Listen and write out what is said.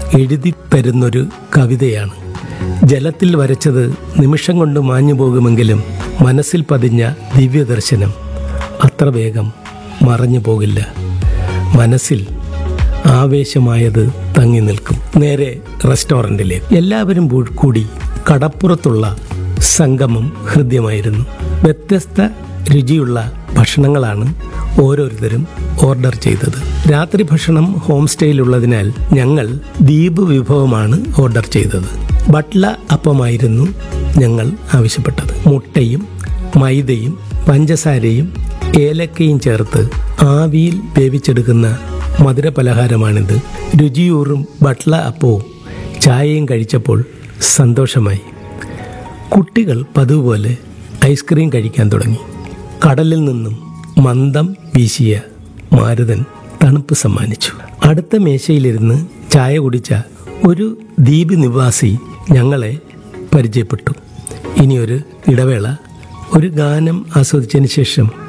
എഴുതി തരുന്നൊരു കവിതയാണ് ജലത്തിൽ വരച്ചത് നിമിഷം കൊണ്ട് മാഞ്ഞു പോകുമെങ്കിലും മനസ്സിൽ പതിഞ്ഞ ദിവ്യദർശനം അത്ര വേഗം മറഞ്ഞു പോകില്ല മനസ്സിൽ ആവേശമായത് തങ്ങി നിൽക്കും നേരെ റെസ്റ്റോറൻറ്റിലേക്ക് എല്ലാവരും പൂ- കൂടി കടപ്പുറത്തുള്ള സംഗമം ഹൃദ്യമായിരുന്നു വ്യത്യസ്ത രുചിയുള്ള ഭക്ഷണങ്ങളാണ് ഓരോരുത്തരും ഓർഡർ ചെയ്തത് രാത്രി ഭക്ഷണം ഹോം സ്റ്റേയിലുള്ളതിനാൽ ഞങ്ങൾ ദ്വീപ് വിഭവമാണ് ഓർഡർ ചെയ്തത് ബട്ട്ല അപ്പമായിരുന്നു ഞങ്ങൾ ആവശ്യപ്പെട്ടത് മുട്ടയും മൈദയും പഞ്ചസാരയും ഏലക്കയും ചേർത്ത് ആവിയിൽ വേവിച്ചെടുക്കുന്ന മധുര പലഹാരമാണിത് രുചിയൂറും ബട്ട്ല അപ്പവും ചായയും കഴിച്ചപ്പോൾ സന്തോഷമായി കുട്ടികൾ പതിവ് പോലെ ഐസ്ക്രീം കഴിക്കാൻ തുടങ്ങി കടലിൽ നിന്നും മന്ദം വീശിയ മാരുതൻ തണുപ്പ് സമ്മാനിച്ചു അടുത്ത മേശയിലിരുന്ന് ചായ കുടിച്ച ഒരു ദ്വീപ് നിവാസി ഞങ്ങളെ പരിചയപ്പെട്ടു ഇനിയൊരു ഇടവേള ഒരു ഗാനം ആസ്വദിച്ചതിന് ശേഷം